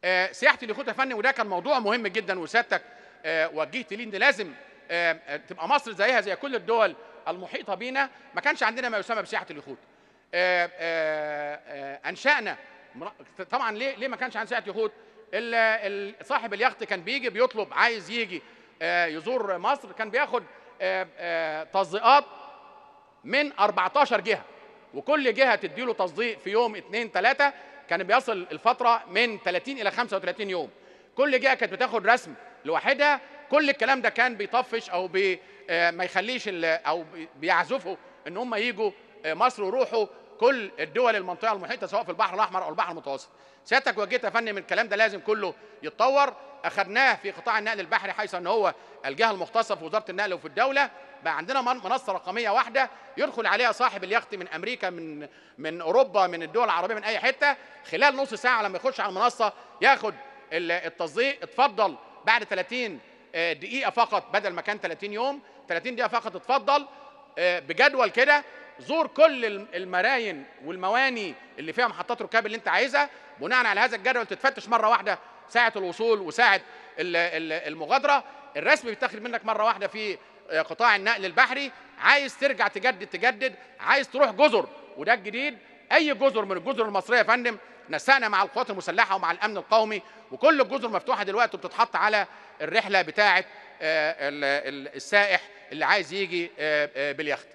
آه، سياحه اليخوت يا فندم وده كان موضوع مهم جدا وسيادتك آه، وجهت لي ان لازم آه، آه، تبقى مصر زيها زي كل الدول المحيطه بينا ما كانش عندنا ما يسمى بسياحه اليخوت آه، آه، آه، انشانا مر- طبعا ليه ليه ما كانش عندنا سياحه يخوت ال- ال- صاحب اليخت كان بيجي بيطلب عايز يجي آه، يزور مصر كان بياخد آه، آه، تصديقات من 14 جهه وكل جهه تديله تصديق في يوم اثنين ثلاثه كان بيصل الفتره من 30 الى 35 يوم كل جهه كانت بتاخد رسم لوحدها كل الكلام ده كان بيطفش او بي آه، ما يخليش ال- او بي- بيعزفوا ان هم يجوا آه، مصر ويروحوا كل الدول المنطقه المحيطه سواء في البحر الاحمر او البحر المتوسط سيادتك وجهت يا فندم الكلام ده لازم كله يتطور اخذناه في قطاع النقل البحري حيث ان هو الجهه المختصه في وزاره النقل وفي الدوله بقى عندنا من- منصه رقميه واحده يدخل عليها صاحب اليخت من امريكا من من اوروبا من الدول العربيه من اي حته خلال نص ساعه لما يخش على المنصه ياخد ال- التصديق اتفضل بعد 30 آه، دقيقه فقط بدل ما كان 30 يوم 30 دقيقه فقط اتفضل آه، بجدول كده زور كل الم- المراين والمواني اللي فيها محطات ركاب اللي انت عايزها بناء على هذا الجدول تتفتش مره واحده ساعه الوصول وساعه ال- ال- المغادره الرسم بيتاخد منك مره واحده في آه، قطاع النقل البحري عايز ترجع تجدد تجدد عايز تروح جزر وده الجديد اي جزر من الجزر المصريه يا فندم نسقنا مع القوات المسلحه ومع الامن القومي وكل الجزر مفتوحه دلوقتي وبتتحط على الرحله بتاعه آه، ال- ال- السائح اللي عايز يجي آه، آه، باليخت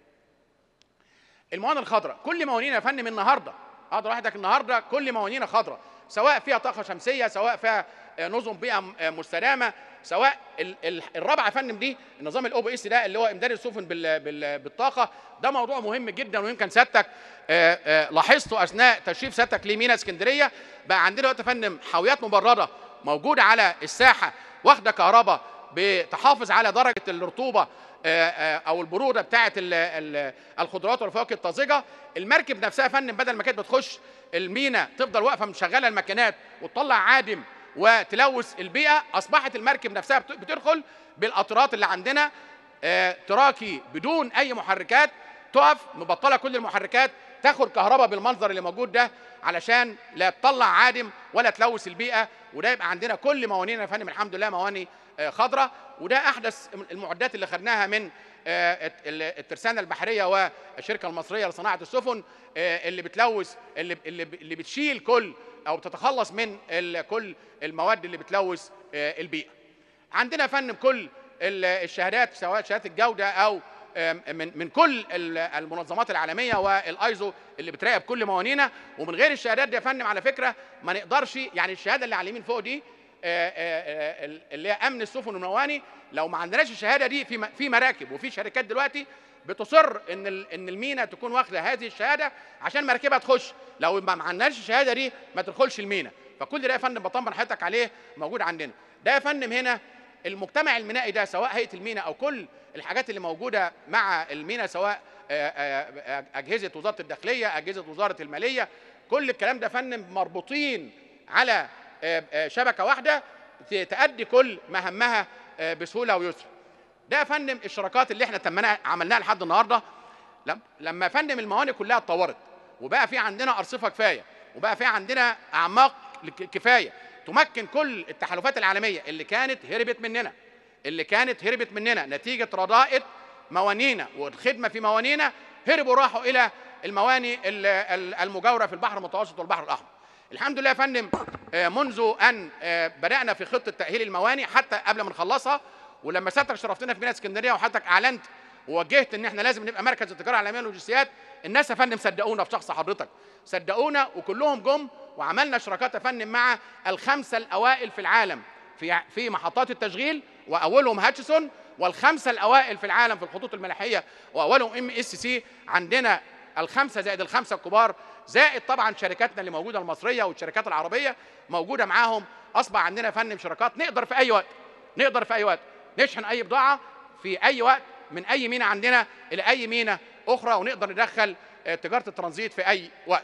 الموانئ الخضراء كل موانينا يا فندم النهارده اقدر احدك النهارده كل موانينا خضراء سواء فيها طاقه شمسيه سواء فيها آه، نظم بيئه م- آه، مستدامه سواء ال- ال- الرابعه يا فندم دي النظام الاو بي اس ده اللي هو امداد السفن بال- بال- بالطاقه ده موضوع مهم جدا ويمكن سيادتك آه، آه، لاحظته اثناء تشريف سيادتك لمينا اسكندريه بقى عندنا دلوقتي يا فندم حاويات مبرده موجوده على الساحه واخده كهرباء بتحافظ على درجه الرطوبه آه، آه، او البروده بتاعه ال- ال- الخضروات والفواكه الطازجه المركب نفسها يا فندم بدل ما كانت بتخش المينا تفضل واقفه مشغله الماكينات وتطلع عادم وتلوث البيئه اصبحت المركب نفسها بت- بتدخل بالقطرات اللي عندنا آه، تراكي بدون اي محركات تقف مبطله كل المحركات تاخد كهرباء بالمنظر اللي موجود ده علشان لا تطلع عادم ولا تلوث البيئه وده يبقى عندنا كل موانينا يا فندم الحمد لله مواني آه، خضراء وده احدث المعدات اللي خدناها من آه، الت- ال- الترسانه البحريه والشركه المصريه لصناعه السفن آه، اللي بتلوث اللي اللي ب- اللي بتشيل كل او بتتخلص من ال- كل المواد اللي بتلوث آه، البيئه. عندنا يا فندم كل ال- الشهادات سواء شهادات الجوده او آم، من من كل ال- المنظمات العالميه والايزو اللي بتراقب كل موانينا ومن غير الشهادات دي يا فندم على فكره ما نقدرش يعني الشهاده اللي على اليمين فوق دي آه، آه، آه، اللي هي امن السفن والمواني لو ما عندناش الشهاده دي في م- في مراكب وفي شركات دلوقتي بتصر ان ال- ان المينا تكون واخده هذه الشهاده عشان مراكبها تخش لو ما ما عندناش الشهاده دي ما تدخلش المينا فكل ده يا فندم بطمن حضرتك عليه موجود عندنا ده يا فندم هنا المجتمع المينائي ده سواء هيئه المينا او كل الحاجات اللي موجوده مع المينا سواء آه، آه، اجهزه وزاره الداخليه اجهزه وزاره الماليه كل الكلام ده يا فندم مربوطين على آه، آه، شبكه واحده ت- تأدي كل مهمها آه، بسهوله ويسر ده يا فندم الشراكات اللي احنا تمناها عملناها لحد النهارده لم- لما يا فندم الموانئ كلها اتطورت وبقى في عندنا ارصفه كفايه وبقى في عندنا اعماق لك- كفايه تمكن كل التحالفات العالميه اللي كانت هربت مننا اللي كانت هربت مننا نتيجه رضاءة موانينا والخدمه في موانينا هربوا راحوا الى المواني ال- ال- المجاوره في البحر المتوسط والبحر الاحمر. الحمد لله يا فندم آه، منذ ان آه، بدانا في خطه تاهيل المواني حتى قبل ما نخلصها ولما سيادتك شرفتنا في ميناء اسكندريه وحضرتك اعلنت ووجهت ان احنا لازم نبقى مركز التجاره العالميه للوجستيات الناس يا فندم صدقونا في شخص حضرتك صدقونا وكلهم جم وعملنا شراكات يا فندم مع الخمسه الاوائل في العالم في في محطات التشغيل واولهم هاتشسون والخمسه الاوائل في العالم في الخطوط الملاحيه واولهم ام اس سي عندنا الخمسه زائد الخمسه الكبار زائد طبعا شركاتنا اللي موجوده المصريه والشركات العربيه موجوده معاهم اصبح عندنا يا فندم شراكات نقدر في اي وقت نقدر في اي وقت نشحن اي بضاعه في اي وقت من اي مينا عندنا الى اي مينا اخرى ونقدر ندخل آه، تجاره الترانزيت في اي وقت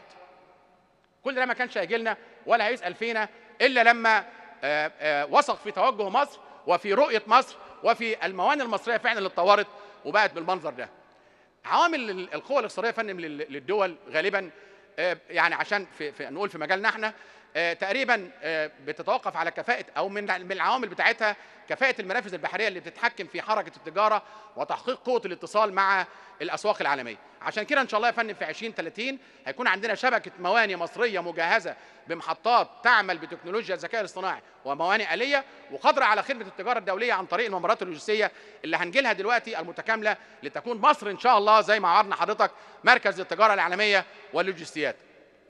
كل ده ما كانش هيجي لنا ولا هيسال فينا الا لما آه، آه، وثق في توجه مصر وفي رؤيه مصر وفي الموانئ المصريه فعلا اللي اتطورت وبقت بالمنظر ده. عوامل ال- القوى الاقتصاديه يا فندم لل- للدول غالبا آه، يعني عشان في, في نقول في مجالنا احنا آه، تقريبا آه، بتتوقف على كفاءه او من من العوامل بتاعتها كفاءه المنافذ البحريه اللي بتتحكم في حركه التجاره وتحقيق قوه الاتصال مع الاسواق العالميه عشان كده ان شاء الله يا فندم في 2030 هيكون عندنا شبكه مواني مصريه مجهزه بمحطات تعمل بتكنولوجيا الذكاء الاصطناعي وموانئ آلية وقادرة على خدمة التجارة الدولية عن طريق الممرات اللوجستية اللي هنجيلها دلوقتي المتكاملة لتكون مصر إن شاء الله زي ما عرضنا حضرتك مركز للتجارة العالمية واللوجستيات